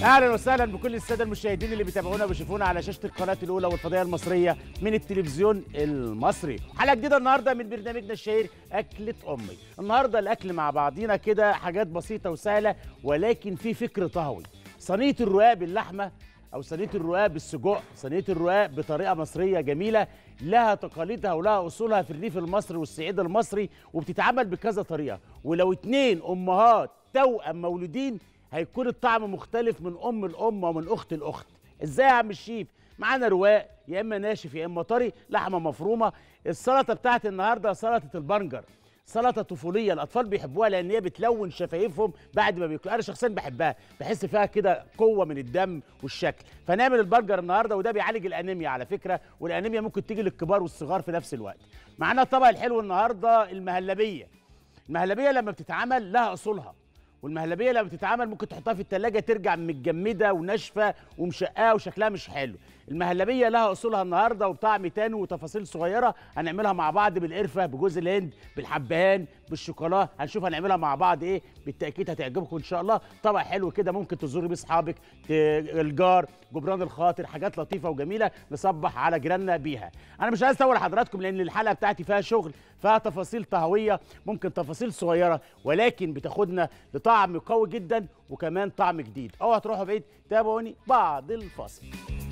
اهلا وسهلا بكل الساده المشاهدين اللي بيتابعونا وبيشوفونا على شاشه القناه الاولى والفضائيه المصريه من التلفزيون المصري حلقه جديده النهارده من برنامجنا الشهير اكله امي النهارده الاكل مع بعضينا كده حاجات بسيطه وسهله ولكن في فكر طهوي صينيه الرقاق باللحمه او صينيه الرقاق بالسجق صينيه الرقاق بطريقه مصريه جميله لها تقاليدها ولها اصولها في الريف المصري والصعيد المصري وبتتعمل بكذا طريقه ولو اتنين امهات توأم مولودين هيكون الطعم مختلف من ام الام ومن اخت الاخت ازاي يا عم الشيف معانا رواق يا اما ناشف يا اما طري لحمه مفرومه السلطه بتاعت النهارده سلطه البنجر سلطه طفوليه الاطفال بيحبوها لان هي بتلون شفايفهم بعد ما بياكلوا انا شخصيا بحبها بحس فيها كده قوه من الدم والشكل فنعمل البرجر النهارده وده بيعالج الانيميا على فكره والانيميا ممكن تيجي للكبار والصغار في نفس الوقت معانا الطبق الحلو النهارده المهلبيه المهلبيه لما بتتعمل لها اصولها والمهلبيه لما بتتعمل ممكن تحطها في التلاجة ترجع متجمده وناشفه ومشقاه وشكلها مش حلو المهلبيه لها اصولها النهارده وبطعم تاني وتفاصيل صغيره هنعملها مع بعض بالقرفه بجوز الهند بالحبهان بالشوكولا هنشوف هنعملها مع بعض ايه بالتاكيد هتعجبكم ان شاء الله طبق حلو كده ممكن تزوري بيه اصحابك ت- الجار جبران الخاطر حاجات لطيفه وجميله نصبح على جيراننا بيها انا مش عايز اطول حضراتكم لان الحلقه بتاعتي فيها شغل فيها تفاصيل طهويه ممكن تفاصيل صغيره ولكن بتاخدنا لطعم قوي جدا وكمان طعم جديد اوعى تروحوا بعيد تابعوني بعد الفاصل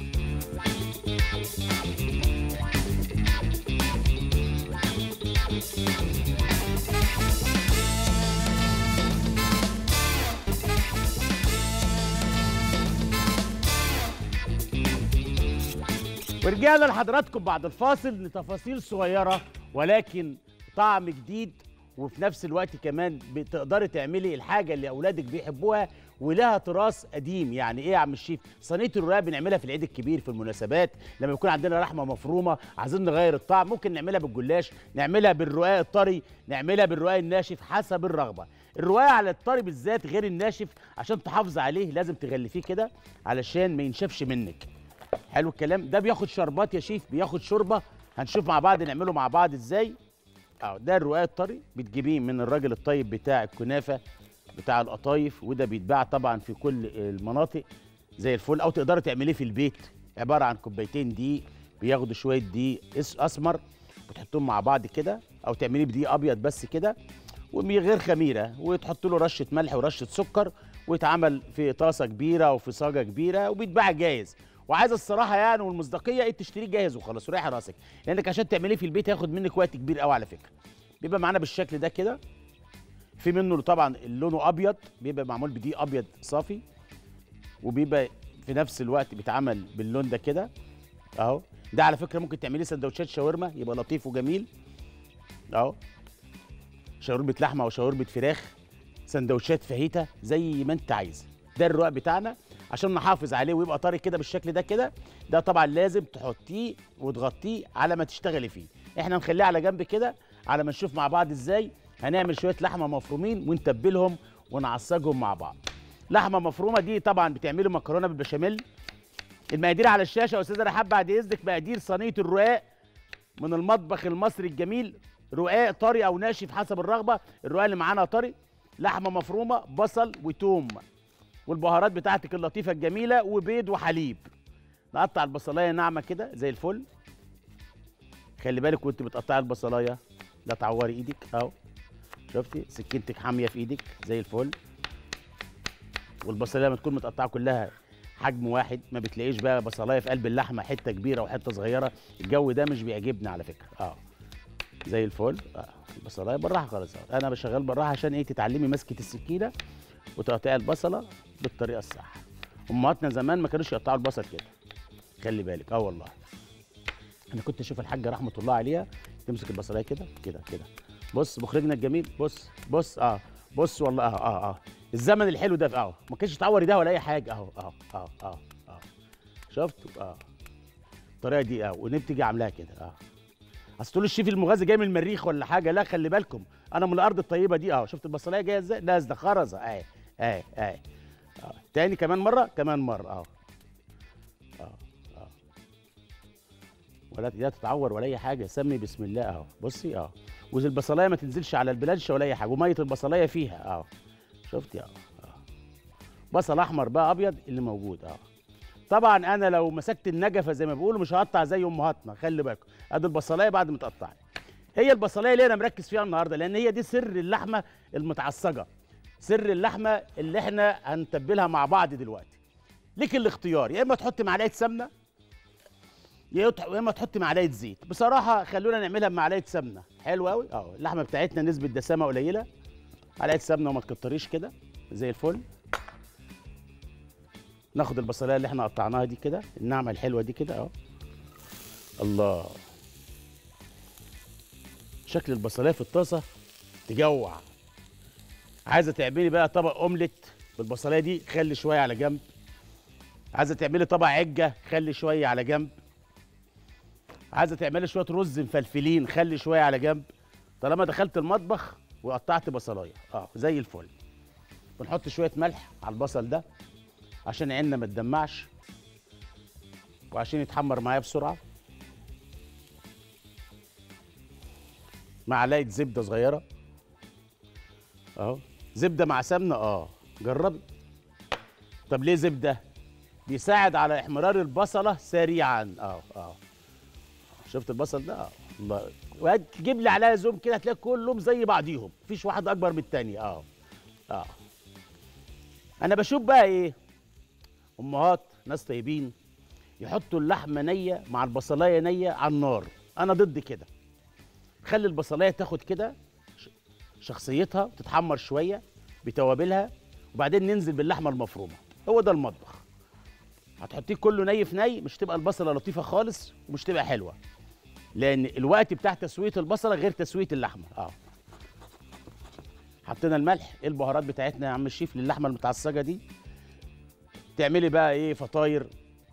ورجعنا لحضراتكم بعد الفاصل لتفاصيل صغيرة ولكن طعم جديد وفي نفس الوقت كمان بتقدري تعملي الحاجة اللي أولادك بيحبوها ولها تراث قديم يعني ايه يا عم الشيف صينيه الرقاق بنعملها في العيد الكبير في المناسبات لما يكون عندنا لحمه مفرومه عايزين نغير الطعم ممكن نعملها بالجلاش نعملها بالرقاق الطري نعملها بالرقاق الناشف حسب الرغبه الرقاق على الطري بالذات غير الناشف عشان تحافظ عليه لازم تغلفيه كده علشان ما ينشفش منك حلو الكلام ده بياخد شربات يا شيف بياخد شوربه هنشوف مع بعض نعمله مع بعض ازاي اه ده الرقاق الطري بتجيبيه من الراجل الطيب بتاع الكنافه بتاع القطايف وده بيتباع طبعا في كل المناطق زي الفل او تقدري تعمليه في البيت عباره عن كوبايتين دقيق بياخدوا شويه دقيق اس- اسمر بتحطهم مع بعض كده او تعمليه بدقيق ابيض بس كده ومن غير خميره وتحط له رشه ملح ورشه سكر ويتعمل في طاسه كبيره او في صاجه كبيره وبيتباع جاهز وعايز الصراحه يعني والمصداقيه ايه تشتريه جاهز وخلاص وريح راسك لانك عشان تعمليه في البيت هياخد منك وقت كبير قوي على فكره بيبقى معانا بالشكل ده كده في منه طبعا لونه ابيض بيبقى معمول بدقيق ابيض صافي وبيبقى في نفس الوقت بيتعمل باللون ده كده اهو ده على فكره ممكن تعمليه سندوتشات شاورما يبقى لطيف وجميل اهو شاورمه لحمه او شاورمه فراخ سندوتشات فاهيتا زي ما انت عايز ده الرقاق بتاعنا عشان نحافظ عليه ويبقى طري كده بالشكل ده كده ده طبعا لازم تحطيه وتغطيه على ما تشتغلي فيه احنا نخليه على جنب كده على ما نشوف مع بعض ازاي هنعمل شويه لحمه مفرومين ونتبلهم ونعصجهم مع بعض لحمه مفرومه دي طبعا بتعملوا مكرونه بالبشاميل المقادير على الشاشه يا استاذه رحاب بعد اذنك مقادير صينيه الرقاق من المطبخ المصري الجميل رقاق طري او ناشف حسب الرغبه الرقاق اللي معانا طري لحمه مفرومه بصل وتوم والبهارات بتاعتك اللطيفه الجميله وبيض وحليب نقطع البصلايه ناعمه كده زي الفل خلي بالك وانت بتقطعي البصلايه لا تعوري ايدك اهو شفتي سكينتك حاميه في ايدك زي الفل والبصلايه لما تكون متقطعه كلها حجم واحد ما بتلاقيش بقى بصلايه في قلب اللحمه حته كبيره وحته صغيره الجو ده مش بيعجبني على فكره اه زي الفل اه البصلايه بالراحه خالص أهو. انا بشغل بالراحه عشان ايه تتعلمي مسكه السكينه وتقطعي البصله بالطريقه الصح امهاتنا زمان ما كانوش يقطعوا البصل كده خلي بالك اه والله انا كنت اشوف الحاجه رحمه الله عليها تمسك البصلايه كده كده كده بص مخرجنا الجميل بص بص اه بص والله اه اه اه الزمن الحلو ده اه ما كانش تعوري ده ولا اي حاجه اهو اهو اه اه اه شفت اه الطريقه دي اه ونبتدي تيجي عاملاها كده اه اصل تقول الشيف المغازي جاي من المريخ ولا حاجه لا خلي بالكم انا من الارض الطيبه دي اه شفت البصلايه جايه ازاي نازله خرزه اهي اهي اهي اه تاني كمان مره كمان مره اه اه اه ولا لا تتعور ولا اي حاجه سمي بسم الله اهو بصي اه والبصلايه ما تنزلش على البلانشه ولا اي حاجه وميه البصلايه فيها اه شفتي اه اه بصل احمر بقى ابيض اللي موجود اه طبعا انا لو مسكت النجفه زي ما بيقولوا مش هقطع زي امهاتنا خلي بالكم ادي البصلايه بعد ما تقطعي هي البصلايه اللي انا مركز فيها النهارده لان هي دي سر اللحمه المتعصجه سر اللحمه اللي احنا هنتبلها مع بعض دلوقتي ليك الاختيار يا اما تحط معلقه سمنه يا يط- يا اما تحط معلقه زيت بصراحه خلونا نعملها بمعلقه سمنه حلو قوي اه اللحمه بتاعتنا نسبه دسامه قليله معلقه سمنه وما تكتريش كده زي الفل ناخد البصلايه اللي احنا قطعناها دي كده الناعمه الحلوه دي كده اهو الله شكل البصلايه في الطاسه تجوع عايزه تعملي بقى طبق اومليت بالبصلايه دي خلي شويه على جنب عايزه تعملي طبق عجه خلي شويه على جنب عايزه تعملي شويه رز مفلفلين خلي شويه على جنب طالما دخلت المطبخ وقطعت بصلايه اه زي الفل بنحط شويه ملح على البصل ده عشان عيننا ما تدمعش وعشان يتحمر معايا بسرعه معلقه زبده صغيره اهو زبده مع سمنه اه جربي طب ليه زبده بيساعد على احمرار البصله سريعا اه اه شفت البصل ده اه الله وتجيب لي عليها زوم كده هتلاقي كلهم زي بعضيهم مفيش واحد اكبر من التاني اه اه انا بشوف بقى ايه امهات ناس طيبين يحطوا اللحمه نيه مع البصلايه نيه على النار انا ضد كده خلي البصلايه تاخد كده ش- شخصيتها تتحمر شويه بتوابلها وبعدين ننزل باللحمه المفرومه هو ده المطبخ هتحطيه كله ني في ني مش تبقى البصله لطيفه خالص ومش تبقى حلوه لان الوقت بتاع تسويه البصله غير تسويه اللحمه اه حطينا الملح ايه البهارات بتاعتنا يا عم الشيف للحمه المتعصجه دي تعملي بقى ايه فطاير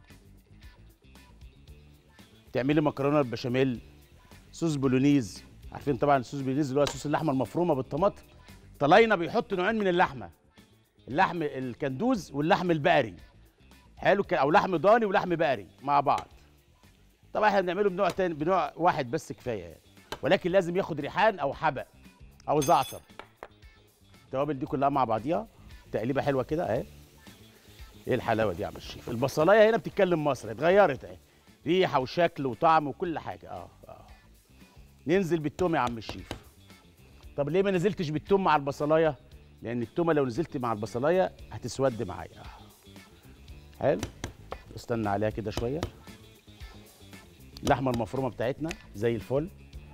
تعملي مكرونه بالبشاميل صوص بولونيز عارفين طبعا الصوص بولونيز اللي هو صوص اللحمه المفرومه بالطماطم طلاينا بيحط نوعين من اللحمه اللحم الكندوز واللحم البقري حلو كده او لحم ضاني ولحم بقري مع بعض طبعا احنا بنعمله بنوع تاني بنوع واحد بس كفايه يعني ولكن لازم ياخد ريحان او حبق او زعتر التوابل دي كلها مع بعضيها تقليبه حلوه كده اهي ايه الحلاوه دي يا عم الشيف البصلايه هنا بتتكلم مصري اتغيرت اهي ريحه وشكل وطعم وكل حاجه اه اه ننزل بالتوم يا عم الشيف طب ليه ما نزلتش بالتوم مع البصلايه لان التومه لو نزلت مع البصلايه هتسود معايا آه. حلو استنى عليها كده شويه اللحمه المفرومه بتاعتنا زي الفل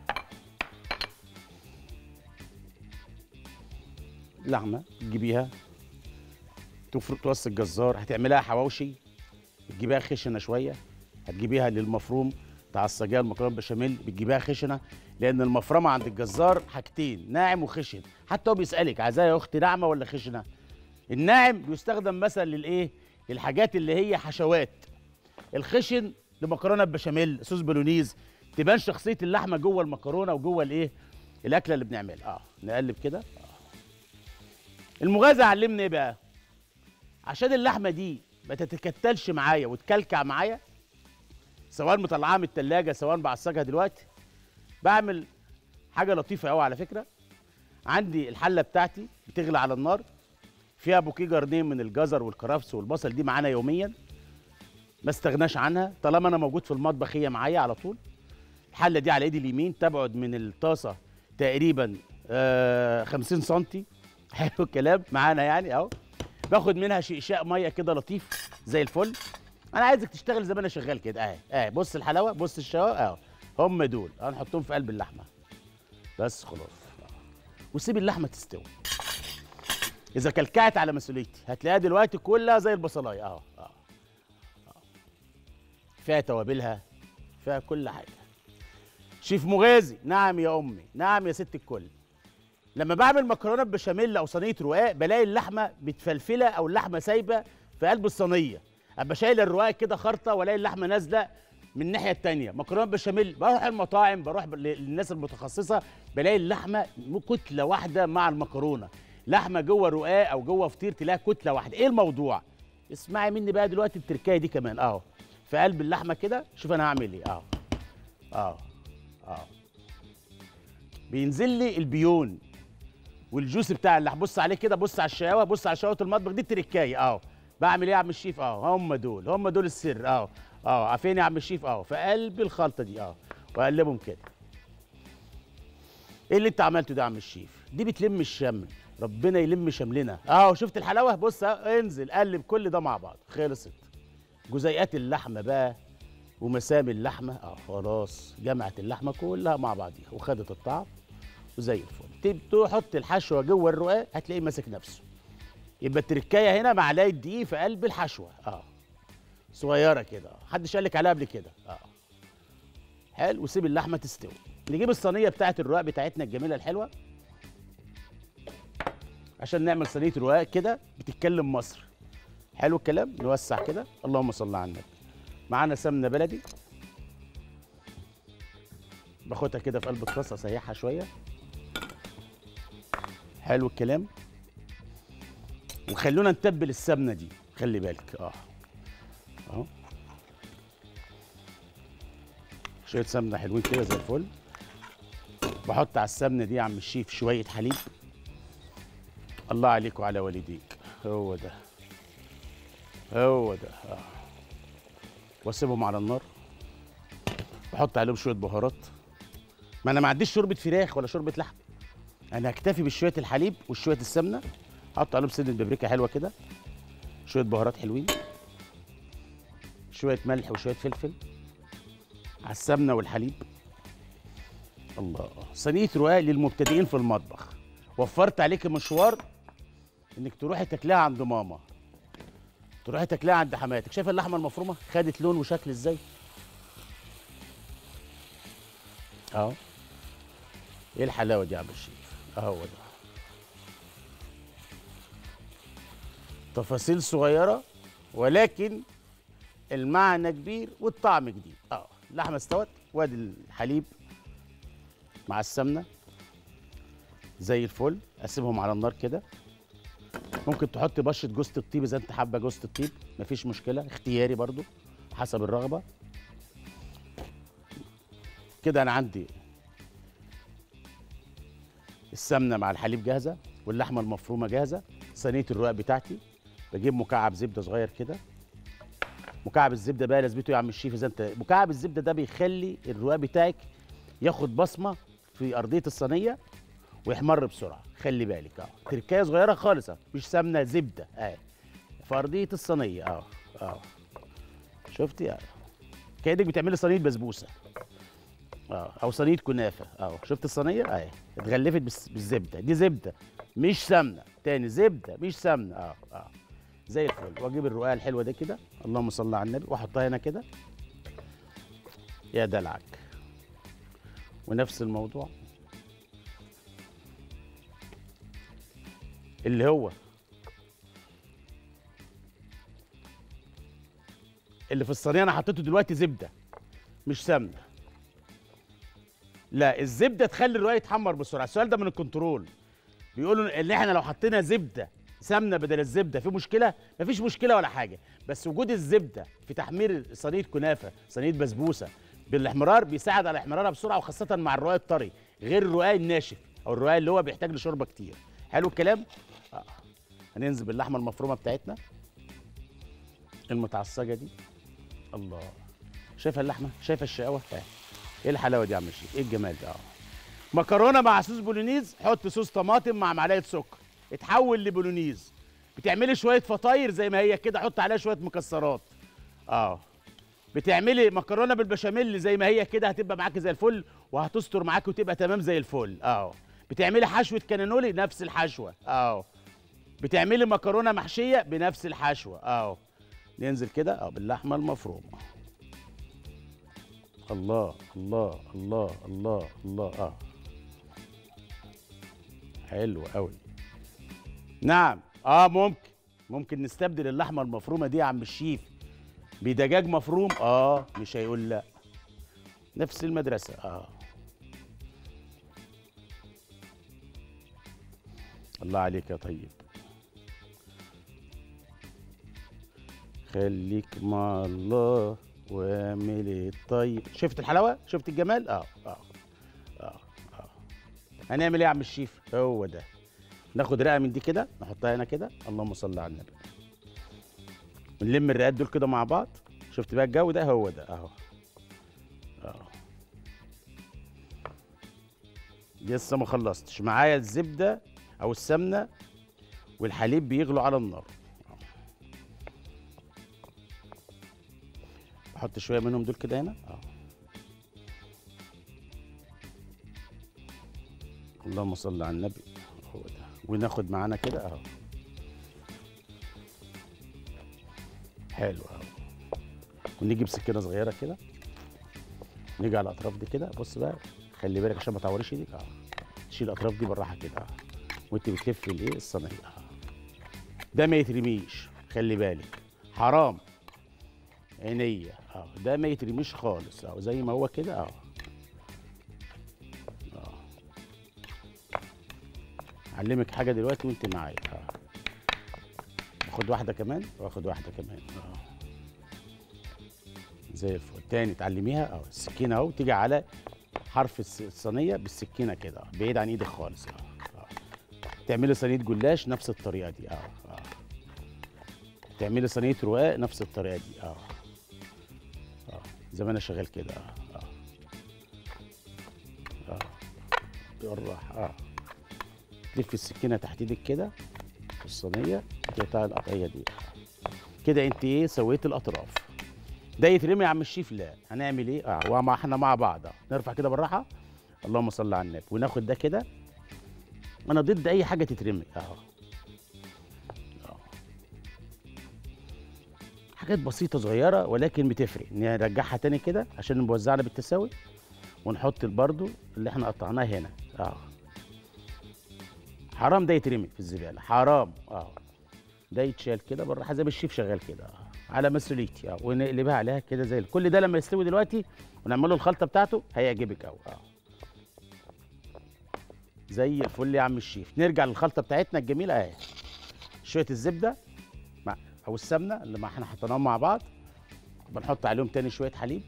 لحمه تجيبيها تفرق توصي الجزار هتعملها حواوشي تجيبيها خشنه شويه هتجيبيها للمفروم تعصجيها المكرونه بشاميل بتجيبيها خشنه لان المفرمه عند الجزار حاجتين ناعم وخشن حتى هو بيسالك عايزاها يا اختي ناعمه ولا خشنه الناعم بيستخدم مثلا للايه للحاجات اللي هي حشوات الخشن لمكرونه بشاميل صوص بولونيز تبان شخصيه اللحمه جوه المكرونه وجوه الايه الاكله اللي بنعملها اه نقلب كده آه. المغازى علمني ايه بقى عشان اللحمه دي ما تتكتلش معايا وتكلكع معايا سواء مطلعاها من التلاجة سواء بعصجها دلوقتي بعمل حاجه لطيفه قوي على فكره عندي الحله بتاعتي بتغلي على النار فيها بوكيه جرنين من الجزر والكرفس والبصل دي معانا يوميا ما استغناش عنها طالما انا موجود في المطبخ هي معايا على طول الحله دي على ايدي اليمين تبعد من الطاسه تقريبا آه 50 سم حلو الكلام معانا يعني اهو باخد منها شقشاق ميه كده لطيف زي الفل انا عايزك تشتغل زي ما انا شغال كده اهي اهي بص الحلاوه بص الشواء اهو هم دول هنحطهم في قلب اللحمه بس خلاص وسيب اللحمه تستوي اذا كلكعت على مسؤوليتي هتلاقيها دلوقتي كلها زي البصلايه اهو اهو أهو. فيها توابلها فيها كل حاجه شيف مغازي نعم يا امي نعم يا ست الكل لما بعمل مكرونه بشاميل او صينيه رقاق بلاقي اللحمه متفلفله او اللحمه سايبه في قلب الصينيه ابقى شايل الرقاق كده خرطه والاقي اللحمه نازله من الناحيه التانية مكرونه بشاميل بروح المطاعم بروح ب- للناس المتخصصه بلاقي اللحمه م- كتله واحده مع المكرونه لحمه جوه رقاق او جوه فطير تلاقيها كتله واحده ايه الموضوع اسمعي مني بقى دلوقتي التركايه دي كمان اهو في قلب اللحمه كده شوف انا هعمل ايه اهو اهو اهو بينزل لي البيون والجوس بتاع اللحم بص عليه كده بص على الشقاوه بص على شقاوه المطبخ دي التركايه اهو بعمل ايه يا عم الشيف اهو هم دول هم دول السر اهو اهو عارفين يا عم الشيف اهو في قلب الخلطه دي اهو واقلبهم كده ايه اللي انت عملته ده يا عم الشيف دي بتلم الشمل ربنا يلم شملنا اهو شفت الحلاوه بص اهو انزل قلب كل ده مع بعض خلصت جزيئات اللحمه بقى ومسام اللحمه اه خلاص جمعت اللحمه كلها مع بعضيها وخدت الطعم وزي الفل تبتدي تحط الحشوه جوه الرقاق هتلاقيه ماسك نفسه يبقى التركايه هنا معلقه دقيق في قلب الحشوه اه صغيره كده اه محدش قال لك عليها قبل كده اه حلو وسيب اللحمه تستوي نجيب الصينيه بتاعت الرقاق بتاعتنا الجميله الحلوه عشان نعمل صينيه رقاق كده بتتكلم مصر حلو الكلام نوسع كده اللهم صل على النبي معانا سمنه بلدي باخدها كده في قلب الطاسه اسيحها شويه حلو الكلام وخلونا نتبل السمنه دي خلي بالك اه اهو شويه سمنه حلوين كده زي الفل بحط على السمنه دي يا عم الشيف شويه حليب الله عليك وعلى والديك هو ده هو ده اه واسيبهم على النار بحط عليهم شويه بهارات ما انا ما عنديش شوربه فراخ ولا شوربه لحم انا هكتفي بشويه الحليب وشويه السمنه احط عليهم سنه بابريكا حلوه كده شويه بهارات حلوين شويه ملح وشويه فلفل على السمنه والحليب الله صينيه رقاق للمبتدئين في المطبخ وفرت عليك مشوار انك تروحي تاكليها عند ماما تروحي تاكليها عند حماتك شايفه اللحمه المفرومه خدت لون وشكل ازاي اهو ايه الحلاوه دي يا عم الشيف اهو ده تفاصيل صغيره ولكن المعنى كبير والطعم جديد اه اللحمه استوت وادي الحليب مع السمنه زي الفل اسيبهم على النار كده ممكن تحط بشره جوزة الطيب اذا انت حابه جوزة الطيب مفيش مشكله اختياري برضو حسب الرغبه كده انا عندي السمنه مع الحليب جاهزه واللحمه المفرومه جاهزه صينيه الرقاق بتاعتي بجيب مكعب زبده صغير كده مكعب الزبده بقى لازمته يا عم الشيف اذا انت مكعب الزبده ده بيخلي الرقاق بتاعك ياخد بصمه في ارضيه الصينيه ويحمر بسرعه خلي بالك اه تركايه صغيره خالص اه مش سمنه زبده اه في ارضيه الصينيه اه اه شفتي اه كانك بتعملي صينيه بسبوسه اه او صينيه كنافه اه شفت الصينيه اه اتغلفت بالس- بالزبده دي زبده مش سمنه تاني زبده مش سمنه اه اه زي الفل واجيب الرقاق الحلوه ده كده اللهم صل على النبي واحطها هنا كده يا دلعك ونفس الموضوع اللي هو اللي في الصينيه انا حطيته دلوقتي زبده مش سمنه لا الزبده تخلي الرقاق يتحمر بسرعه السؤال ده من الكنترول بيقولوا ان احنا لو حطينا زبده سمنه بدل الزبده في مشكله مفيش مشكله ولا حاجه بس وجود الزبده في تحمير صينيه كنافه صينيه بسبوسه بالاحمرار بيساعد على احمرارها بسرعه وخاصه مع الرقاق الطري غير الرقاق الناشف او الرقاق اللي هو بيحتاج لشوربه كتير حلو الكلام آه. هننزل باللحمه المفرومه بتاعتنا المتعصجه دي الله شايفه اللحمه شايفه الشقاوه آه. ايه الحلاوه دي يا عم الشيخ ايه الجمال ده اه مكرونه مع صوص بولونيز حط صوص طماطم مع معلقه سكر اتحول لبولونيز بتعملي شويه فطاير زي ما هي كده حط عليها شويه مكسرات اه بتعملي مكرونه بالبشاميل زي ما هي كده هتبقى معاكي زي الفل وهتستر معاكي وتبقى تمام زي الفل اه بتعملي حشوه كانونولي نفس الحشوه اه بتعملي مكرونه محشيه بنفس الحشوه اه ننزل كده اه باللحمه المفرومه الله الله الله الله الله اه حلو قوي نعم اه ممكن ممكن نستبدل اللحمه المفرومه دي يا عم الشيف بدجاج مفروم اه مش هيقول لا نفس المدرسه اه الله عليك يا طيب خليك مع الله واعمل الطيب شفت الحلاوه شفت الجمال اه اه اه اه هنعمل ايه يا عم الشيف هو ده ناخد رقه من دي كده نحطها هنا كده اللهم صل على النبي ونلم الرقات دول كده مع بعض شفت بقى الجو ده هو ده اهو اهو لسه ما خلصتش معايا الزبده او السمنه والحليب بيغلوا على النار بحط شويه منهم دول كده هنا اهو اللهم صل على النبي هو ده وناخد معانا كده اهو حلو اهو ونيجي بسكينه صغيره كده نيجي على الاطراف دي كده بص بقى خلي بالك عشان ما تعوريش ايدك اهو تشيل الاطراف دي بالراحه كده اهو وانت بتلفي الايه الصينيه اهو ده ما يترميش خلي بالك حرام عينيا اهو ده ما يترميش خالص اهو زي ما هو كده اهو اهو اعلمك حاجه دلوقتي وانت معايا اهو باخد واحده كمان واخد واحده كمان اهو زي الفل تاني تعلميها اهو السكينه اهو تيجي على حرف الس- الصينيه بالسكينه كده أهو، بعيد عن ايدك خالص اهو أهو. تعملي صينيه جلاش نفس الطريقه دي اهو اهو تعملي صينيه رقاق نفس الطريقه دي اهو اه زي ما انا شغال كده اه اه اه بالراحه اه تلفي السكينه تحت ايدك كده في الصينيه تقطعي القطعيه دي كده انت ايه سويت الاطراف ده يترمي يا عم الشيف لا هنعمل ايه اه وما احنا مع بعض اه نرفع كده بالراحه اللهم صل على النبي وناخد ده كده انا ضد اي حاجه تترمي اهو حاجات بسيطة صغيرة ولكن بتفرق نرجعها تاني كده عشان نوزعنا بالتساوي ونحط برضو اللي احنا قطعناه هنا اه حرام ده يترمي في الزبالة حرام اه ده يتشال كده بالراحة زي ما الشيف شغال كده اه على مسؤوليتي اه ونقلبها عليها كده زي ال- كل ده لما يستوي دلوقتي ونعمل له الخلطة بتاعته هيعجبك قوي اه زي الفل يا عم الشيف نرجع للخلطة بتاعتنا الجميلة اهي شوية الزبدة مع او السمنه اللي ما احنا حطيناهم مع بعض بنحط عليهم تاني شويه حليب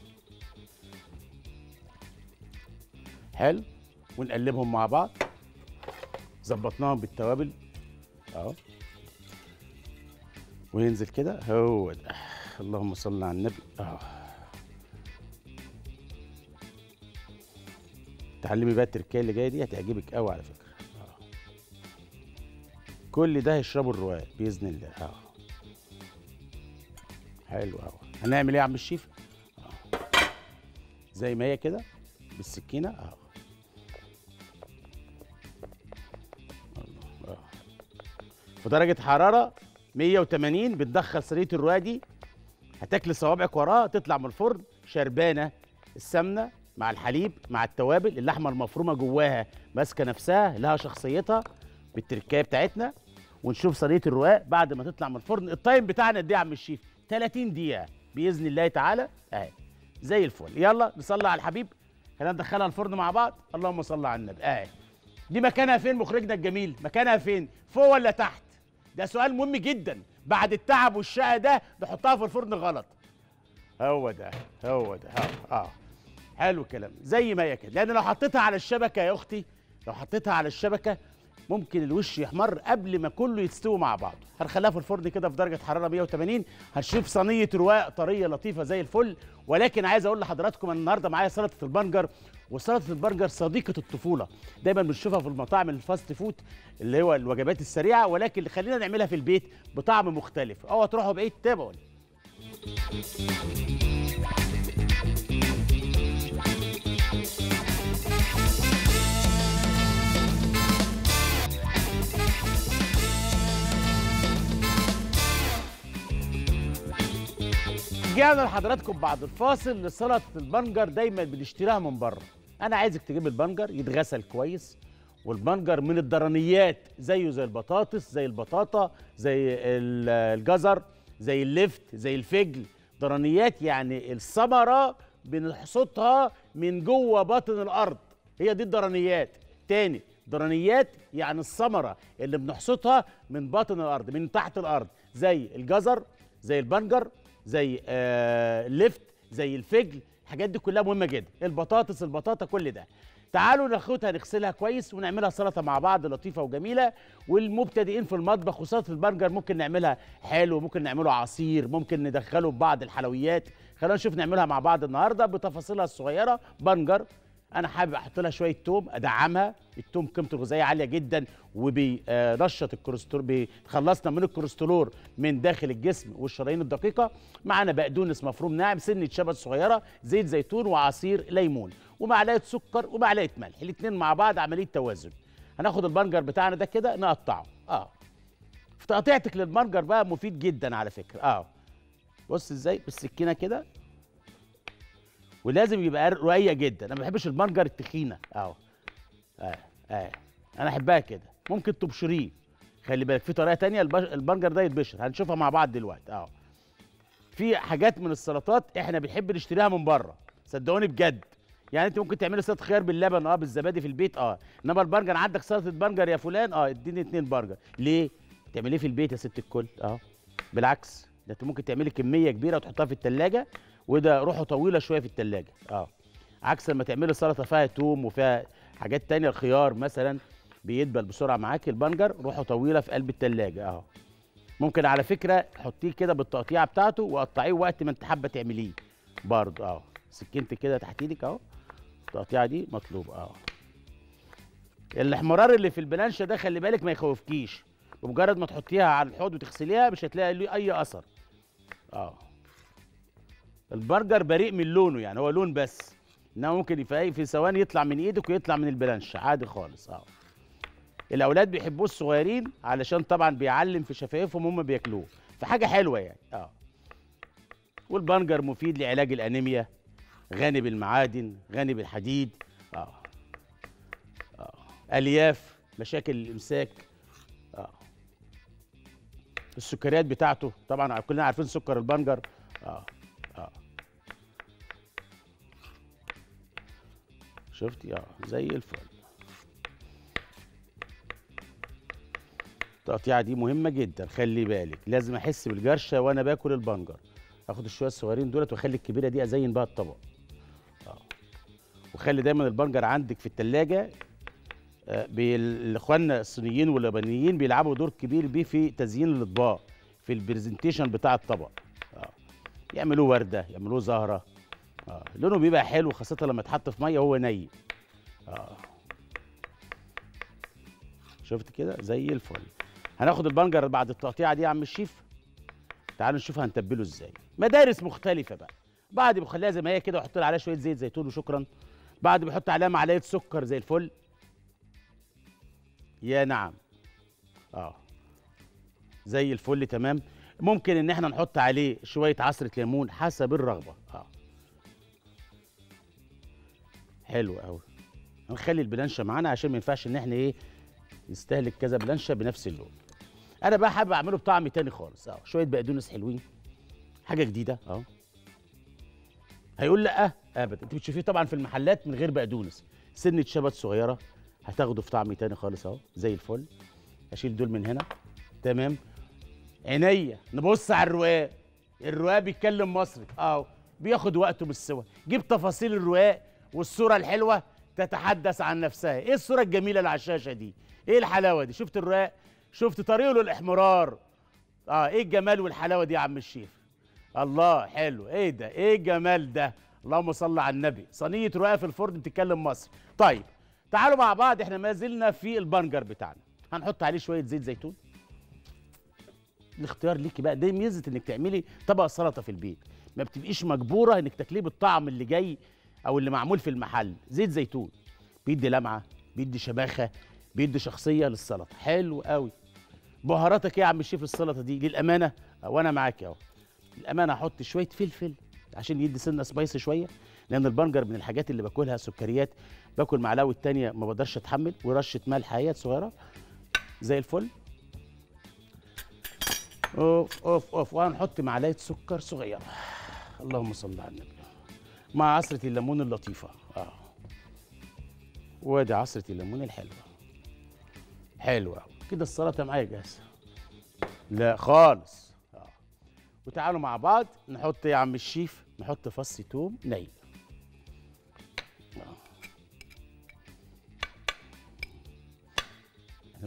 حلو ونقلبهم مع بعض ظبطناهم بالتوابل اهو وينزل كده هو ده اللهم صل على النبي اه تعلمي بقى التركيه اللي جايه دي هتعجبك قوي على فكره اه كل ده هيشربوا الرواق باذن الله اه حلو قوي هنعمل ايه يا عم الشيف آه. زي ما هي كده بالسكينه اه الله. آه. في درجه حراره 180 بتدخل صينيه الرواق دي هتاكل صوابعك وراها تطلع من الفرن شربانه السمنه مع الحليب مع التوابل اللحمه المفرومه جواها ماسكه نفسها لها شخصيتها بالتركايه بتاعتنا ونشوف صينيه الرقاق بعد ما تطلع من الفرن التايم بتاعنا قد ايه يا عم الشيف 30 دقيقه باذن الله تعالى اهي زي الفل يلا نصلي على الحبيب خلينا ندخلها الفرن مع بعض اللهم صل على النبي اهي دي مكانها فين مخرجنا الجميل مكانها فين فوق ولا تحت ده سؤال مهم جدا بعد التعب والشقه ده نحطها في الفرن غلط هو ده هو ده اه, آه. حلو الكلام زي ما هي كده لان لو حطيتها على الشبكه يا اختي لو حطيتها على الشبكه ممكن الوش يحمر قبل ما كله يستوي مع بعضه هنخليها في الفرن كده في درجه حراره 180 هنشوف صينيه رواق طريه لطيفه زي الفل ولكن عايز اقول لحضراتكم أنا النهارده معايا سلطه البنجر وسلطه البرجر صديقه الطفوله دايما بنشوفها في المطاعم الفاست فود اللي هو الوجبات السريعه ولكن خلينا نعملها في البيت بطعم مختلف اوعوا تروحوا بعيد تابعوني رجعنا لحضراتكم بعد الفاصل لسلطه البنجر دايما بنشتريها من بره انا عايزك تجيب البنجر يتغسل كويس والبنجر من الضرنيات زيه زي البطاطس زي البطاطا زي ال- الجزر زي اللفت زي الفجل ضرنيات يعني الثمره بنحصدها من جوه باطن الارض هي دي الضرنيات تاني ضرنيات يعني الثمره اللي بنحصدها من باطن الارض من تحت الارض زي الجزر زي البنجر زي آه اللفت زي الفجل الحاجات دي كلها مهمه جدا البطاطس البطاطا كل ده تعالوا ناخدها نغسلها كويس ونعملها سلطه مع بعض لطيفه وجميله والمبتدئين في المطبخ وسلطه البرجر ممكن نعملها حلو ممكن نعمله عصير ممكن ندخله ببعض الحلويات خلينا نشوف نعملها مع بعض النهارده بتفاصيلها الصغيره بنجر انا حابب احط لها شويه توم ادعمها التوم قيمته الغذائيه عاليه جدا وبينشط الكوليسترول بيخلصنا من الكوليسترول من داخل الجسم والشرايين الدقيقه معانا بقدونس مفروم ناعم سنه شبت صغيره زيت زيتون وعصير ليمون ومعلقه سكر ومعلقه ملح الاثنين مع بعض عمليه توازن هناخد البنجر بتاعنا ده كده نقطعه اه في تقطيعتك للبنجر بقى مفيد جدا على فكره اه بص ازاي بالسكينه كده ولازم يبقى رقيق جدا انا ما بحبش البنجر التخينه اهو اه اه انا احبها كده ممكن تبشريه خلي بالك في طريقه تانية البش... البنجر ده يتبشر هنشوفها مع بعض دلوقتي اهو في حاجات من السلطات احنا بنحب نشتريها من بره صدقوني بجد يعني انت ممكن تعملي سلطه خيار باللبن اه بالزبادي في البيت اه انما البرجر عندك سلطه برجر يا فلان اه اديني اتنين برجر ليه تعمليه في البيت يا ست الكل اه بالعكس ده انت ممكن تعملي كميه كبيره وتحطها في التلاجة وده روحه طويله شويه في التلاجة اه عكس لما تعملي سلطه فيها توم وفيها حاجات تانية الخيار مثلا بيدبل بسرعه معاك البنجر روحه طويله في قلب التلاجة اهو ممكن على فكره حطيه كده بالتقطيعه بتاعته وقطعيه وقت ما انت حابه تعمليه برضه اهو سكنت كده تحت ايدك اهو التقطيعه دي مطلوبه اهو الاحمرار اللي في البلانشه ده خلي بالك ما يخوفكيش بمجرد ما تحطيها على الحوض وتغسليها مش هتلاقي له اي اثر اه البرجر بريء من لونه يعني هو لون بس انما ممكن في في ثواني يطلع من ايدك ويطلع من البلانش عادي خالص اه الاولاد بيحبوه الصغيرين علشان طبعا بيعلم في شفايفهم هم بياكلوه فحاجه حلوه يعني اه والبنجر مفيد لعلاج الانيميا غني بالمعادن غني بالحديد اه اه الياف مشاكل الامساك اه السكريات بتاعته طبعا كلنا عارفين سكر البنجر اه اه شفتي اه زي الفل التقطيعه دي مهمه جدا خلي بالك لازم احس بالجرشه وانا باكل البنجر اخد الشويه الصغيرين دولت واخلي الكبيره دي ازين بها الطبق اه وخلي دايما البنجر عندك في التلاجة آه الاخوان الصينيين واليابانيين بيلعبوا دور كبير بيه في تزيين الاطباق في البرزنتيشن بتاع الطبق اه يعملوه ورده يعملوه زهره اه لونه بيبقى حلو خاصه لما يتحط في ميه وهو ني اه شفت كده زي الفل هناخد البنجر بعد التقطيعه دي يا عم الشيف تعالوا نشوف هنتبله ازاي مدارس مختلفه بقى بعد بخليها زي ما هي كده واحط لها عليها شويه زيت زيتون وشكرا بعد بحط عليها معلقه سكر زي الفل يا نعم اه زي الفل تمام ممكن ان احنا نحط عليه شويه عصره ليمون حسب الرغبه اه حلو قوي هنخلي البلانشه معانا عشان ما ينفعش ان احنا ايه نستهلك كذا بلانشه بنفس اللون انا بقى حابب اعمله بطعم تاني خالص اه شويه بقدونس حلوين حاجه جديده اه هيقول لا ابدا انت بتشوفيه طبعا في المحلات من غير بقدونس سنه شبت صغيره هتاخده في طعم تاني خالص اهو زي الفل اشيل دول من هنا تمام عينيا نبص على الرواق الرواق بيتكلم مصري اه بياخد وقته بالسوا جيب تفاصيل الرواق والصوره الحلوه تتحدث عن نفسها ايه الصوره الجميله اللي على الشاشه دي ايه الحلاوه دي شفت الرواق شفت طريقه للاحمرار اه ايه الجمال والحلاوه دي يا عم الشيف الله حلو ايه ده ايه الجمال ده اللهم صل على النبي صينيه رقاق في الفرن بتتكلم مصر طيب تعالوا مع بعض احنا ما زلنا في البنجر بتاعنا هنحط عليه شويه زيت زيتون الاختيار ليكي بقى دي ميزه انك تعملي طبق سلطه في البيت ما بتبقيش مجبوره انك تاكليه بالطعم اللي جاي او اللي معمول في المحل زيت زيتون بيدي لمعه بيدي شباخه بيدي شخصيه للسلطه حلو قوي بهاراتك ايه يا عم الشيف السلطه دي للامانه وانا معاك اهو الامانه احط شويه فلفل عشان يدي سنه سبايسي شويه لان البنجر من الحاجات اللي باكلها سكريات باكل معلقه والتانيه ما بقدرش اتحمل ورشه ملح اهيت صغيره زي الفل اوف اوف اوف وهنحط معلقه سكر صغيره اللهم صل على النبي مع عصره الليمون اللطيفه اه وادي عصره الليمون الحلوه حلوه كده السلطه معايا جاهزه لا خالص آه. وتعالوا مع بعض نحط يا عم الشيف نحط فص توم ني آه.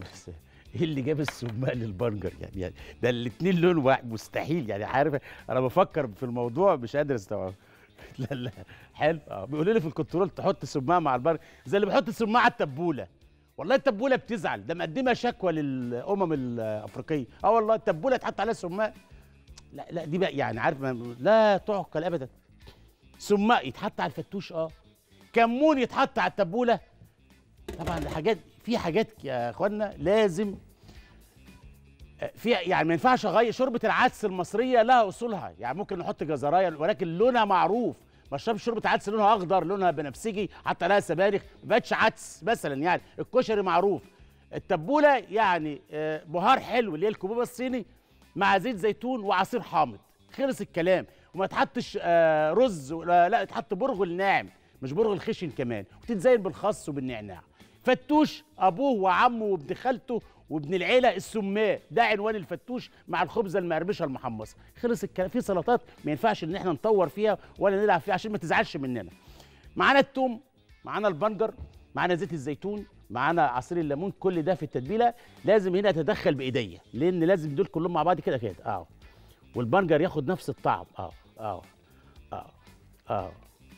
بس ايه اللي جاب السماق للبرجر يعني, يعني ده الاتنين لون واحد مستحيل يعني عارف انا بفكر في الموضوع مش قادر استوعب لا لا حلو اه بيقولوا لي في الكنترول تحط سماعه مع البرجر زي اللي بيحط سماعه على التبوله والله التبوله بتزعل ده مقدمه شكوى للامم الافريقيه اه والله التبوله اتحط عليها سماق لا لا دي بقى يعني عارف ما لا تعقل ابدا سماق يتحط على الفتوش اه كمون يتحط على التبوله طبعا الحاجات في حاجات يا اخوانا لازم في يعني ما ينفعش اغير شوربه العدس المصريه لها اصولها يعني ممكن نحط جزرايه ولكن لونها معروف ما اشربش شوربه عدس لونها اخضر لونها بنفسجي حتى لها سبانخ ما بقتش عدس مثلا يعني الكشري معروف التبوله يعني آه، بهار حلو اللي هي الكبوبه الصيني مع زيت زيتون وعصير حامض خلص الكلام وما تحطش آه، رز ولا- لا تحط برغل ناعم مش برغل خشن كمان وتتزين بالخس وبالنعناع فتوش ابوه وعمه وابن خالته وابن العيله السماء ده عنوان الفتوش مع الخبزه المقرمشه المحمصه خلص الكلام في سلطات ما ينفعش ان احنا نطور فيها ولا نلعب فيها عشان ما تزعلش مننا معانا التوم معانا البنجر معانا زيت الزيتون معانا عصير الليمون كل ده في التتبيله لازم هنا اتدخل بايديا لان لازم دول كلهم مع بعض كده كده اه والبنجر ياخد نفس الطعم اه اه اه اه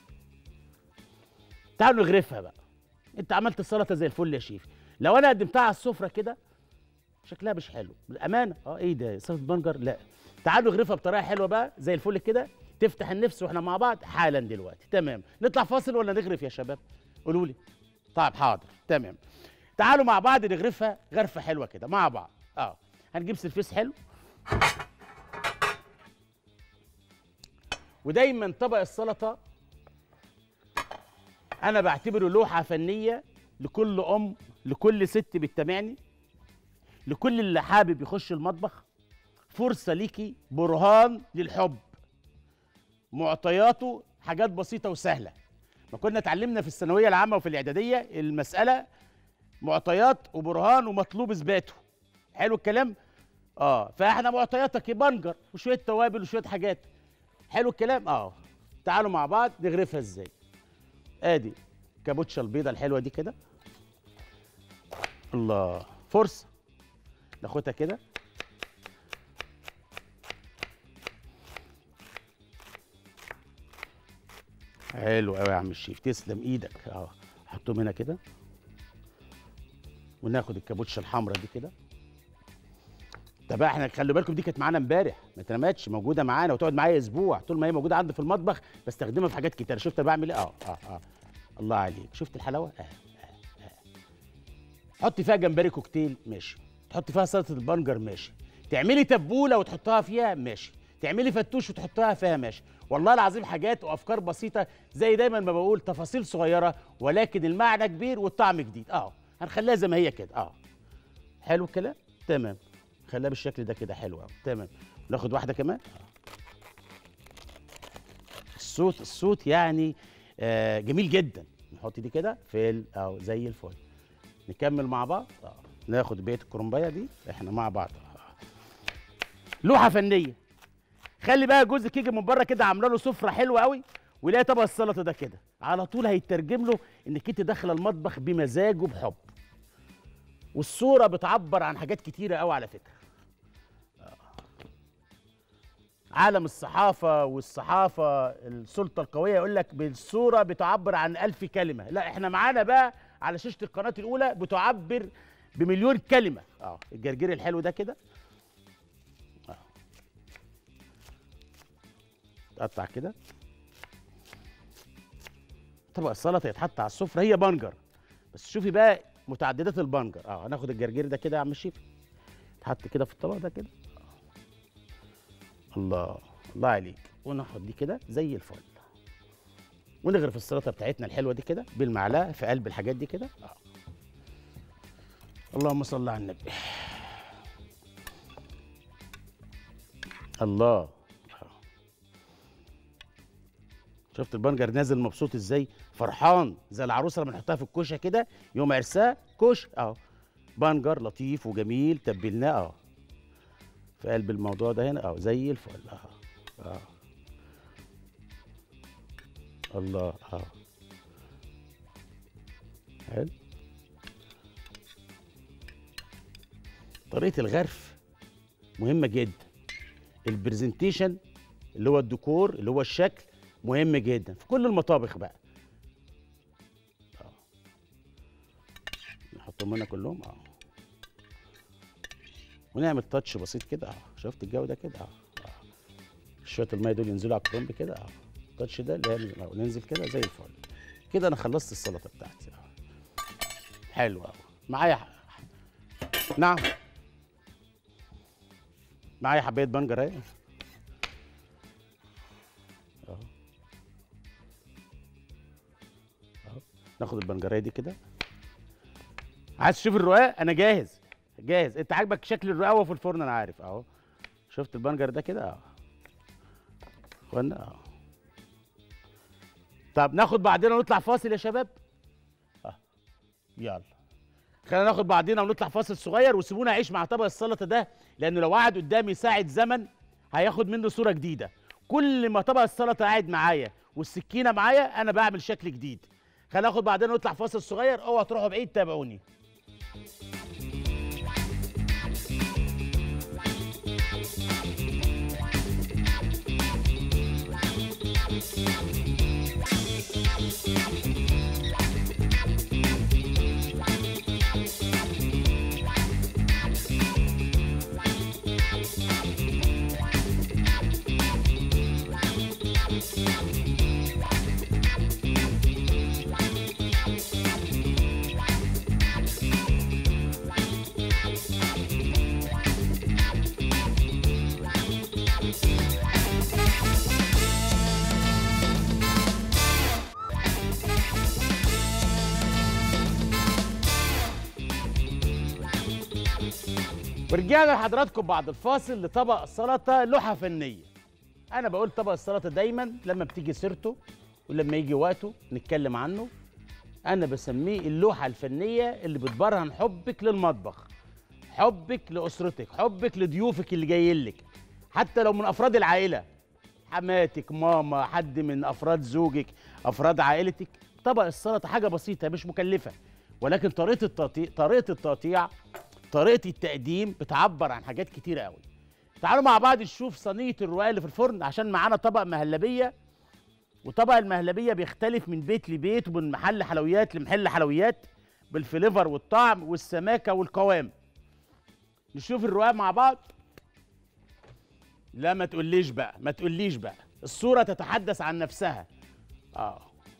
تعالوا نغرفها بقى انت عملت السلطه زي الفل يا شيف لو انا قدمتها على السفره كده شكلها مش حلو بالامانه اه ايه ده سلطه بنجر لا تعالوا نغرفها بطريقه حلوه بقى زي الفل كده تفتح النفس واحنا مع بعض حالا دلوقتي تمام نطلع فاصل ولا نغرف يا شباب قولوا لي طيب حاضر تمام تعالوا مع بعض نغرفها غرفه حلوه كده مع بعض اه هنجيب سرفيس حلو ودايما طبق السلطه انا بعتبره لوحه فنيه لكل ام لكل ست بتتابعني لكل اللي حابب يخش المطبخ فرصه ليكي برهان للحب معطياته حاجات بسيطه وسهله ما كنا اتعلمنا في الثانويه العامه وفي الاعداديه المساله معطيات وبرهان ومطلوب اثباته حلو الكلام اه فاحنا معطياتك بنجر وشويه توابل وشويه حاجات حلو الكلام اه تعالوا مع بعض نغرفها ازاي ادي كابوتشا البيضه الحلوه دي كده الله فرصه ناخدها كده حلو قوي يا عم الشيف تسلم ايدك اه حطهم هنا كده وناخد الكابوتشا الحمراء دي كده طب احنا خلوا بالكم دي كانت معانا امبارح ما اترمتش موجوده معانا وتقعد معايا اسبوع طول ما هي موجوده عندي في المطبخ بستخدمها في حاجات كتير شفت أنا بعمل ايه اه اه اه الله عليك شفت الحلاوه اه اه اه حط فيها جمبري كوكتيل ماشي تحط فيها سلطه البنجر ماشي تعملي تبوله وتحطها فيها ماشي تعملي فتوش وتحطها فيها ماشي والله العظيم حاجات وافكار بسيطه زي دايما ما بقول تفاصيل صغيره ولكن المعنى كبير والطعم جديد اه هنخليها زي ما هي كده اه حلو الكلام تمام خليها بالشكل ده كده حلو قوي تمام ناخد واحده كمان الصوت الصوت يعني آه جميل جدا نحط دي كده في ال- اهو زي الفل نكمل مع بعض اه ناخد بقيه الكرنبايه دي احنا مع بعض آه. لوحه فنيه خلي بقى جوز الكيكه من بره كده عامله له سفره حلوه قوي ويلاقي طبق السلطه ده كده على طول هيترجم له انك انت داخله المطبخ بمزاج وبحب والصوره بتعبر عن حاجات كتيره قوي على فكره آه. عالم الصحافة والصحافة السلطة القوية يقول لك بالصورة بتعبر عن ألف كلمة لا احنا معانا بقى على شاشة القناة الأولى بتعبر بمليون كلمة اه الجرجير الحلو ده كده اه تقطع كده طبق السلطة يتحط على السفرة هي بنجر بس شوفي بقى متعددات البنجر اه هناخد الجرجير ده كده يا عم الشيف يتحط كده في الطبق ده كده الله الله عليك وناخد دي كده زي الفل ونغرف السلطه بتاعتنا الحلوه دي كده بالمعلقه في قلب الحاجات دي كده آه. اللهم صل على النبي الله آه. شفت البنجر نازل مبسوط ازاي فرحان زي العروسه لما نحطها في الكوشه كده يوم عرسها كوش اهو بنجر لطيف وجميل تبلناه اهو في قلب الموضوع ده هنا اه زي الفل اه اه الله اه حلو طريقه الغرف مهمه جدا البرزنتيشن اللي هو الديكور اللي هو الشكل مهم جدا في كل المطابخ بقى آه. نحطهم هنا كلهم اه ونعمل تاتش بسيط كده اه شفت الجو ده كده اه آه. شويه الميه دول ينزلوا على الكرنب كده اه التاتش ده اللي هي آه، ننزل كده زي الفل كده انا خلصت السلطه بتاعتي اه حلو قوي معايا ح- نعم معايا حبايه بنجر اهي اهو اهو ناخد البنجريه دي كده عايز تشوف الرقاق انا جاهز جاهز انت عاجبك شكل الرقاق وهو في الفرن انا عارف اهو شفت البنجر ده كده اهو اخوانا اهو طب ناخد بعدين ونطلع فاصل يا شباب اه يلا خلينا ناخد بعضينا ونطلع فاصل صغير وسيبونا اعيش مع طبق السلطه ده لانه لو قعد قدامي ساعه زمن هياخد منه صوره جديده كل ما طبق السلطه قاعد معايا والسكينه معايا انا بعمل شكل جديد خلينا ناخد بعدين ونطلع فاصل صغير اوعى تروحوا بعيد تابعوني ورجعنا لحضراتكم بعد الفاصل لطبق سلطه لوحه فنيه انا بقول طبق السلطه دايما لما بتيجي سيرته ولما يجي وقته نتكلم عنه انا بسميه اللوحه الفنيه اللي بتبرهن حبك للمطبخ حبك لاسرتك حبك لضيوفك اللي جايين لك حتى لو من افراد العائله حماتك ماما حد من افراد زوجك افراد عائلتك طبق السلطه حاجه بسيطه مش مكلفه ولكن طريقه التقطيع طريقه التقطيع طريقه التقديم بتعبر عن حاجات كتيره قوي تعالوا مع بعض نشوف صينيه الرقاق اللي في الفرن عشان معانا طبق مهلبيه وطبق المهلبيه بيختلف من بيت لبيت ومن محل حلويات لمحل حلويات بالفليفر والطعم والسماكه والقوام نشوف الرقاق مع بعض لا ما تقوليش بقى ما تقوليش بقى الصوره تتحدث عن نفسها اه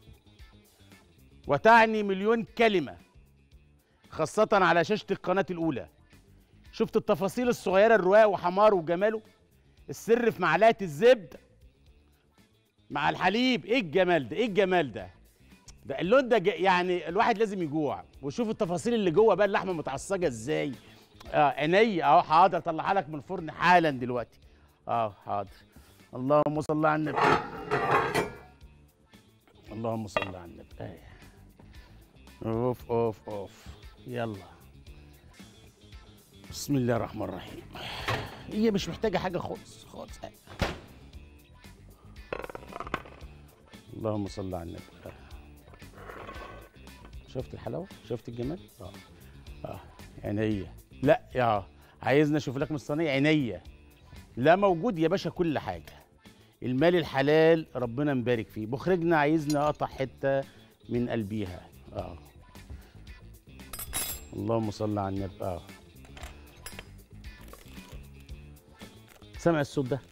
وتعني مليون كلمه خاصة على شاشة القناة الأولى شفت التفاصيل الصغيرة الرقاق وحماره وجماله السر في معلقة الزبدة مع الحليب ايه الجمال ده ايه الجمال ده ده اللون ده ج- يعني الواحد لازم يجوع وشوف التفاصيل اللي جوه بقى اللحمه متعصجه ازاي اه عيني اهو حاضر اطلعها لك من الفرن حالا دلوقتي اه حاضر اللهم صل على النبي اللهم صل على النبي آه. اوف اوف اوف يلا بسم الله الرحمن الرحيم هي مش محتاجه حاجه خالص خالص اللهم صل على النبي آه. شفت الحلاوه شفت الجمال اه اه عينيا لا يا عايزني اشوف لك من الصينيه عينيا لا موجود يا باشا كل حاجه المال الحلال ربنا مبارك فيه مخرجنا عايزني اقطع حته من قلبيها اه اللهم صل على النبي اه سامع الصوت ده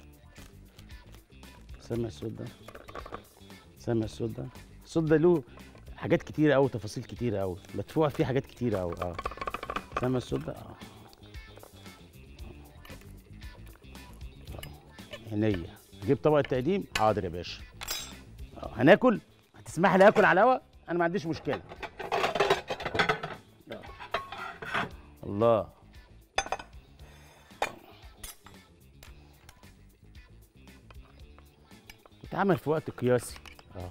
سامع الصوت ده سامع الصوت ده الصوت ده له حاجات كتيرة أوي تفاصيل كتيرة أوي مدفوع فيه حاجات كتيرة أوي اه سامع الصوت ده اه آه. عينيا اجيب طبق التقديم حاضر يا باشا آه. هناكل هتسمح لي اكل على الهوا انا ما عنديش مشكله آه. الله اتعمل في وقت قياسي اه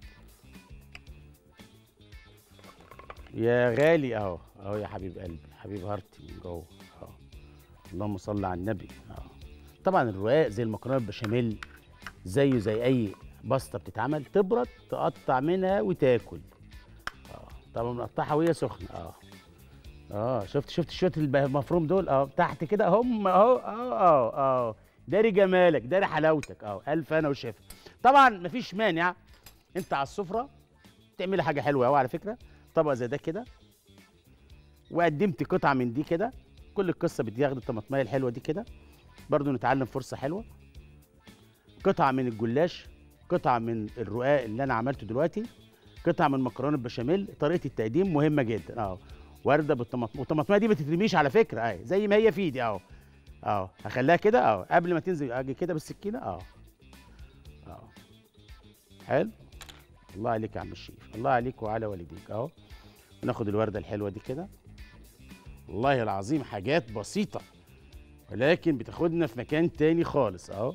يا غالي اهو اهو يا حبيب قلبي حبيب هارتي من جوه اهو اللهم صل على النبي اه طبعا الرقاق زي المكرونه البشاميل زيه زي اي باستا بتتعمل تبرد تقطع منها وتاكل اه طبعا بنقطعها وهي سخنه اه اه شفت شفت شويه الب- المفروم دول اه تحت كده هم اهو اه اه اه داري جمالك داري حلاوتك اه الف انا وشفا طبعا مفيش مانع انت على السفره تعملي حاجه حلوه قوي على فكره طبق زي ده كده وقدمت قطعه من دي كده كل القصه بتاخد الطماطميه الحلوه دي كده برضو نتعلم فرصه حلوه قطعه من الجلاش قطعه من الرقاق اللي انا عملته دلوقتي قطعه من مكرونه البشاميل طريقه التقديم مهمه جدا اه ورده بالطماطم والطماطميه دي ما تترميش على فكره اهي زي ما هي في ايدي اهو اهو هخليها كده اهو قبل ما تنزل اجي كده بالسكينه اهو اهو حلو الله عليك يا عم الشيف الله عليك وعلى والديك اهو ناخد الورده الحلوه دي كده والله العظيم حاجات بسيطه ولكن بتاخدنا في مكان تاني خالص اهو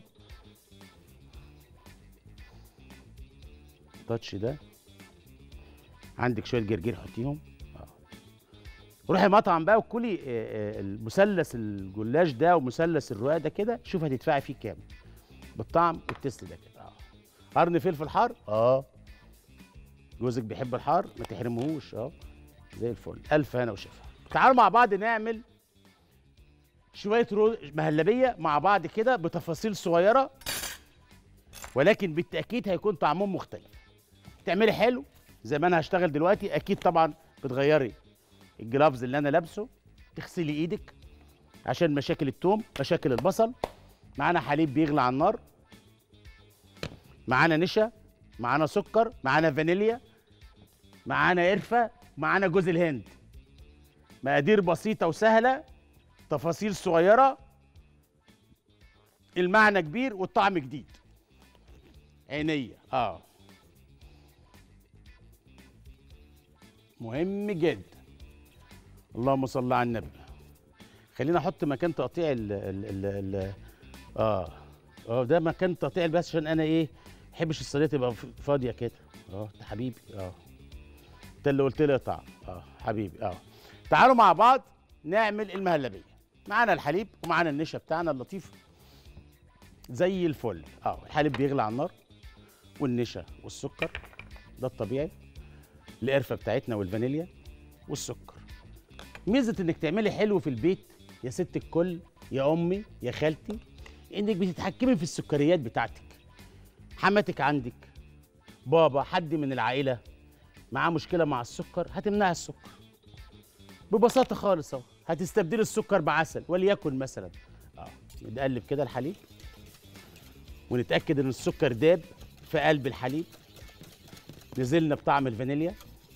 التاتش ده عندك شويه جرجير حطيهم اه روحي مطعم بقى وكلي آه، آه، المثلث الجلاش ده ومثلث الرقاق ده كده شوف هتدفعي فيه كام بالطعم والتست ده كده اه قرن فلفل حار اه جوزك بيحب الحار ما تحرمهوش اه زي الفل الف هنا وشفا تعالوا مع بعض نعمل شويه رو... مهلبيه مع بعض كده بتفاصيل صغيره ولكن بالتاكيد هيكون طعمهم مختلف تعملي حلو زي ما انا هشتغل دلوقتي اكيد طبعا بتغيري الجلافز اللي انا لابسه تغسلي ايدك عشان مشاكل التوم مشاكل البصل معانا حليب بيغلى على النار معانا نشا معانا سكر معانا فانيليا معانا قرفه معانا جوز الهند مقادير بسيطه وسهله تفاصيل صغيره المعنى كبير والطعم جديد عينيا اه مهم جدا اللهم صل على النبي خلينا احط مكان تقطيع ال ال ال ال اه اه ده مكان تقطيع بس عشان انا ايه ما بحبش الصينيه تبقى ف- فاضيه كده اه انت حبيبي اه انت اللي قلت لي اقطع اه حبيبي اه تعالوا مع بعض نعمل المهلبيه معانا الحليب ومعانا النشا بتاعنا اللطيف زي الفل اه الحليب بيغلى على النار والنشا والسكر ده الطبيعي القرفه بتاعتنا والفانيليا والسكر ميزه انك تعملي حلو في البيت يا ست الكل يا امي يا خالتي انك بتتحكمي في السكريات بتاعتك حماتك عندك بابا حد من العائله معاه مشكله مع السكر هتمنع السكر ببساطه خالص اهو هتستبدلي السكر بعسل وليكن مثلا اه نقلب كده الحليب ونتاكد ان السكر داب في قلب الحليب نزلنا بطعم الفانيليا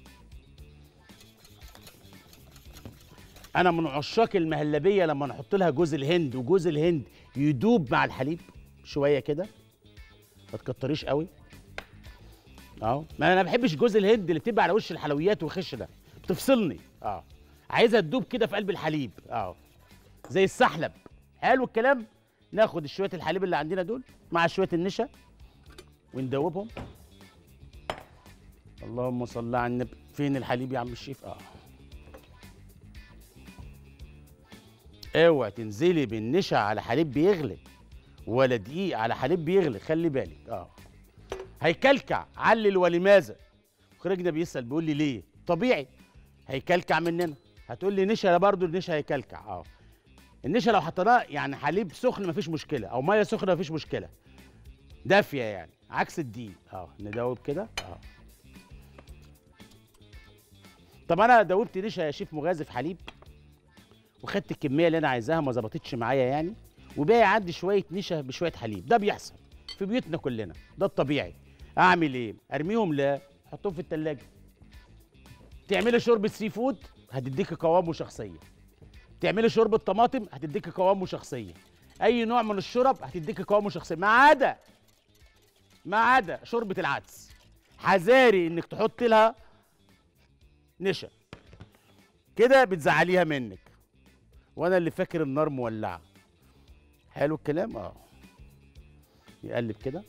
انا من عشاق المهلبيه لما نحط لها جوز الهند وجوز الهند يدوب مع الحليب شويه كده ما تكتريش قوي اهو ما انا ما بحبش جوز الهند اللي بتبقى على وش الحلويات والخش ده بتفصلني اه عايزها تدوب كده في قلب الحليب اه زي السحلب حلو الكلام ناخد شويه الحليب اللي عندنا دول مع شويه النشا وندوبهم اللهم صل على النبي فين الحليب يا عم الشيف اه اوعي تنزلي بالنشا على حليب بيغلي ولا دقيق على حليب بيغلي خلي بالك اه هيكلكع علل ولماذا خرجنا بيسال بيقول لي ليه طبيعي هيكلكع مننا هتقول لي نشا برضه النشا هيكلكع اه النشا لو حطيناه يعني حليب سخن مفيش مشكله او ميه سخنه مفيش مشكله دافيه يعني عكس الدقيق اه ندوب كده اه طب انا دوبت نشا يا شيف مغازي في حليب وخدت الكميه اللي انا عايزاها ما ظبطتش معايا يعني وباقي عندي شويه نشا بشويه حليب ده بيحصل في بيوتنا كلنا ده الطبيعي اعمل ايه ارميهم لا احطهم في التلاجة تعملي شوربه سي فود هتديكي قوام وشخصيه تعملي شوربه طماطم هتديكي قوام وشخصيه اي نوع من الشرب هتديكي قوام وشخصيه ما عدا ما عدا شوربه العدس حذاري انك تحط لها نشا كده بتزعليها منك وانا اللي فاكر النار مولعه حلو الكلام اه يقلب كده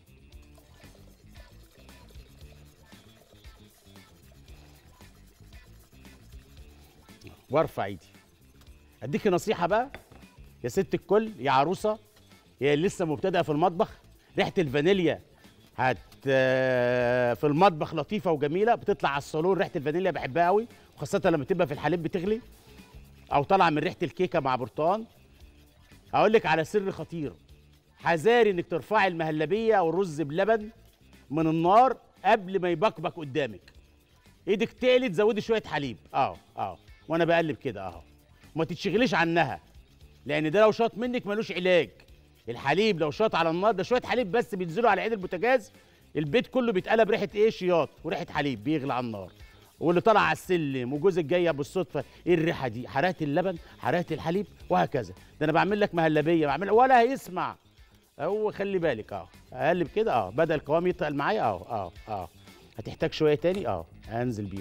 وارفع ايدي اديكي نصيحه بقى يا ست الكل يا عروسه يا اللي لسه مبتدئه في المطبخ ريحه الفانيليا هت في المطبخ لطيفه وجميله بتطلع على الصالون ريحه الفانيليا بحبها قوي خاصه لما تبقى في الحليب بتغلي او طالعه من ريحه الكيكه مع برتقان اقول لك على سر خطير حذاري انك ترفعي المهلبيه او الرز بلبن من النار قبل ما يبكبك قدامك ايدك تقلي تزودي شويه حليب اه اه وانا بقلب كده اهو وما تتشغليش عنها لان ده لو شاط منك ملوش علاج الحليب لو شاط على النار ده شويه حليب بس بينزلوا على عين البوتاجاز البيت كله بيتقلب ريحه ايه شياط وريحه حليب بيغلى على النار واللي طالع على السلم وجوزك جايه بالصدفه ايه الريحه دي حرقت اللبن حرقت الحليب وهكذا ده انا بعمل لك مهلبيه بعمل ولا هيسمع هو خلي بالك اه اقلب كده اه بدا القوام يتقل معايا اه اه اه هتحتاج شويه تاني اه انزل بيهم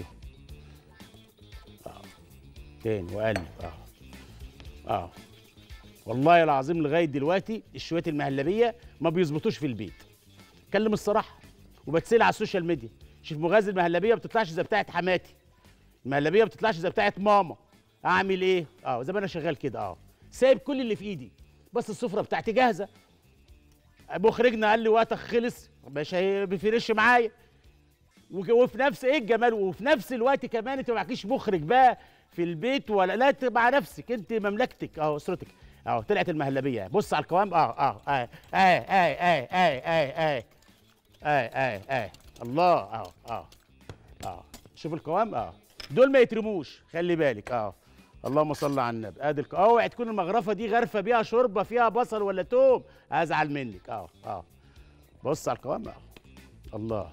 اه تاني واقلب اه اه والله العظيم لغايه دلوقتي الشويات المهلبيه ما بيظبطوش في البيت اتكلم الصراحه وبتسال على السوشيال ميديا شوف مغازي المهلبيه ما بتطلعش زي بتاعه حماتي المهلبيه ما بتطلعش زي بتاعه ماما اعمل ايه اه زي ما انا شغال كده اه سايب كل اللي في ايدي بس السفره بتاعتي جاهزه مخرجنا قال لي وقتك خلص مش هي- بيفرش معايا وك- وفي نفس ايه الجمال وفي نفس الوقت كمان انت ما معكيش مخرج بقى في البيت ولا لا انت مع نفسك انت مملكتك اه اسرتك اه طلعت المهلبيه بص على القوام اه اه اه اه اه اه اه اه اه اه اه اه الله اه اه اه شوف القوام اه دول ما يترموش خلي بالك اه اللهم صل على النبي ادي الق- اوعي تكون المغرفه دي غرفه بيها شوربه فيها بصل ولا توم ازعل منك اه اه بص على القوام اه الله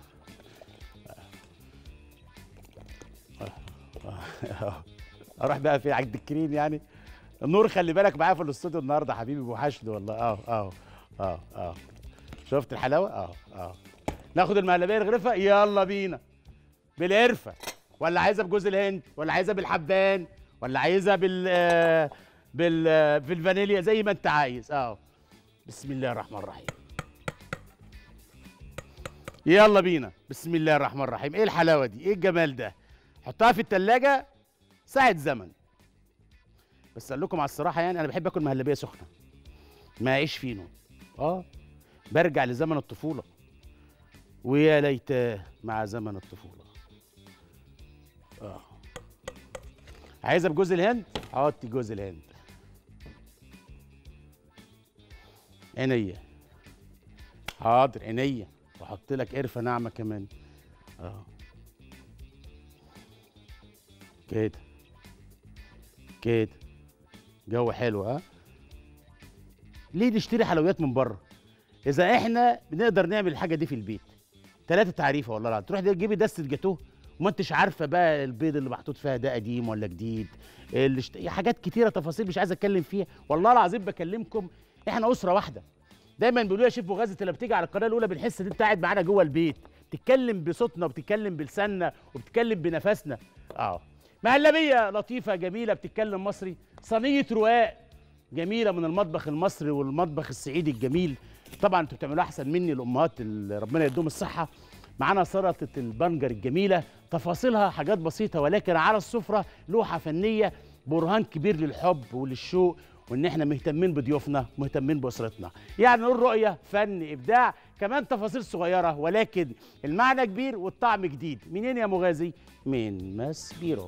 اروح بقى في عند الكريم يعني النور خلي بالك معايا في الاستوديو النهارده حبيبي وحشني والله اه اه اه اه شفت الحلاوه اه اه ناخد المهلبيه الغرفه يلا بينا بالقرفه ولا عايزها بجوز الهند ولا عايزها بالحبان ولا عايزها بال آه، بال آه، بالفانيليا زي ما انت عايز اه بسم الله الرحمن الرحيم يلا بينا بسم الله الرحمن الرحيم ايه الحلاوه دي ايه الجمال ده حطها في التلاجة ساعة زمن بس اقول لكم على الصراحه يعني انا بحب اكل مهلبيه سخنه ما اعيش فينو اه برجع لزمن الطفوله ويا ليتاه مع زمن الطفوله اه عايزها بجوز الهند حط جوز الهند عينيا حاضر عينيا واحط لك قرفه ناعمه كمان اه كده كده جو حلو ها ليه نشتري حلويات من بره اذا احنا بنقدر نعمل الحاجه دي في البيت ثلاثه تعريفه والله العظيم تروح تجيبي دسته جاتوه وما انتش عارفه بقى البيض اللي محطوط فيها ده قديم ولا جديد اللي شت... حاجات كتيره تفاصيل مش عايز اتكلم فيها والله العظيم بكلمكم احنا اسره واحده دايما بيقولوا يا شيف مغازي لما بتيجي على القناه الاولى بنحس ان انت قاعد معانا جوه البيت بتتكلم بصوتنا وبتتكلم بلساننا وبتتكلم بنفسنا اه مهلبيه لطيفه جميله بتتكلم مصري صينيه رقاق جميله من المطبخ المصري والمطبخ الصعيدي الجميل طبعا انتوا بتعملوها احسن مني الامهات اللي ربنا يديهم الصحه معانا سلطه البنجر الجميله تفاصيلها حاجات بسيطه ولكن على السفره لوحه فنيه برهان كبير للحب وللشوق وان احنا مهتمين بضيوفنا مهتمين باسرتنا يعني نقول رؤيه فن ابداع كمان تفاصيل صغيره ولكن المعنى كبير والطعم جديد منين يا مغازي من ماس بيرو